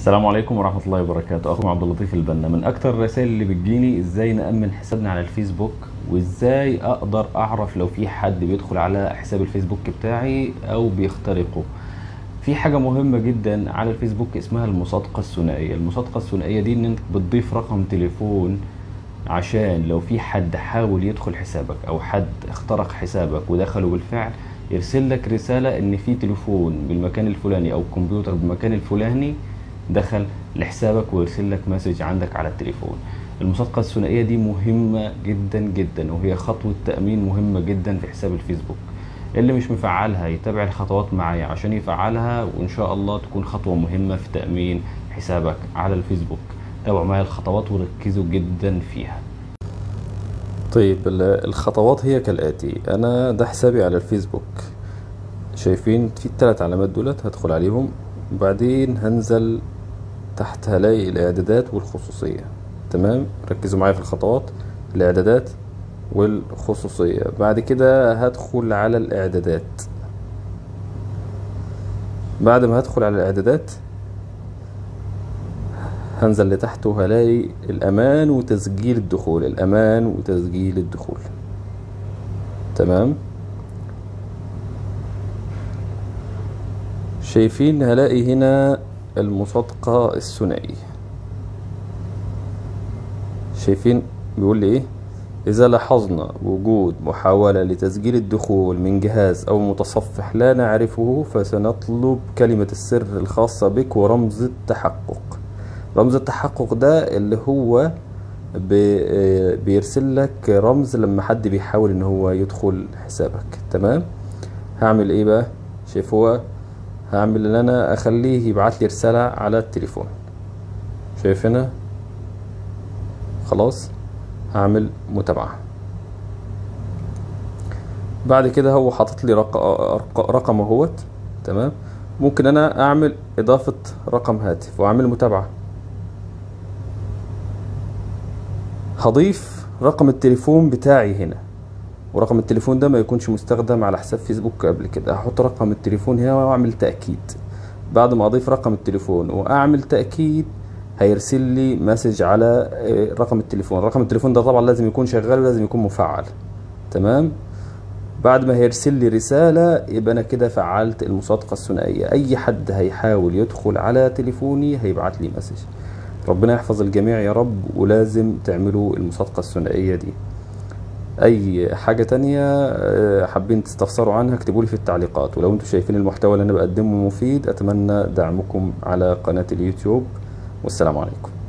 السلام عليكم ورحمة الله وبركاته أخوكم عبد اللطيف البنا من أكتر الرسائل اللي بتجيني إزاي نأمن حسابنا على الفيسبوك وإزاي أقدر أعرف لو في حد بيدخل على حساب الفيسبوك بتاعي أو بيخترقه في حاجة مهمة جدا على الفيسبوك اسمها المصادقة الثنائية المصادقة الثنائية دي إن أنت بتضيف رقم تليفون عشان لو في حد حاول يدخل حسابك أو حد اخترق حسابك ودخله بالفعل يرسل لك رسالة إن في تليفون بالمكان الفلاني أو كمبيوتر بالمكان الفلاني دخل لحسابك ويرسل لك مسج عندك على التليفون المصادقة الثنائية دي مهمة جدا جدا وهي خطوة تأمين مهمة جدا في حساب الفيسبوك اللي مش مفعلها يتابع الخطوات معايا عشان يفعلها وإن شاء الله تكون خطوة مهمة في تأمين حسابك على الفيسبوك تابعوا معايا الخطوات وركزوا جدا فيها طيب ال- الخطوات هي كالآتي أنا ده حسابي على الفيسبوك شايفين في التلات علامات دولت هدخل عليهم وبعدين هنزل تحت هلاقي الإعدادات والخصوصية تمام ركزوا معايا في الخطوات الإعدادات والخصوصية بعد كده هدخل على الإعدادات بعد ما هدخل على الإعدادات هنزل لتحت وهلاقي الأمان وتسجيل الدخول الأمان وتسجيل الدخول تمام شايفين هلاقي هنا المصادقة الثنائية شايفين بيقول لي ايه إذا لاحظنا وجود محاولة لتسجيل الدخول من جهاز أو متصفح لا نعرفه فسنطلب كلمة السر الخاصة بك ورمز التحقق رمز التحقق ده اللي هو بي- بيرسل لك رمز لما حد بيحاول ان هو يدخل حسابك تمام هعمل ايه بقى شايف هو هعمل ان انا اخليه يبعت لي رسالة على التليفون شايف هنا خلاص هعمل متابعة بعد كده هو حاطط لي رق... رق... رقم اهوت تمام ممكن انا اعمل اضافة رقم هاتف واعمل متابعة هضيف رقم التليفون بتاعي هنا ورقم التليفون ده ما يكونش مستخدم على حساب فيسبوك قبل كده هحط رقم التليفون هنا واعمل تأكيد بعد ما اضيف رقم التليفون واعمل تأكيد هيرسل لي مسج على آه، رقم التليفون رقم التليفون ده طبعا لازم يكون شغال ولازم يكون مفعل تمام بعد ما هيرسل لي رسالة يبقى أنا كده فعلت المصادقة الثنائية أي حد هيحاول يدخل على تليفوني هيبعت لي مسج ربنا يحفظ الجميع يا رب ولازم تعملوا المصادقة الثنائية دي أي حاجة تانية آه، حابين تستفسروا عنها اكتبوا لي في التعليقات ولو انتم شايفين المحتوى اللي أنا بقدمه مفيد أتمنى دعمكم على قناة اليوتيوب والسلام عليكم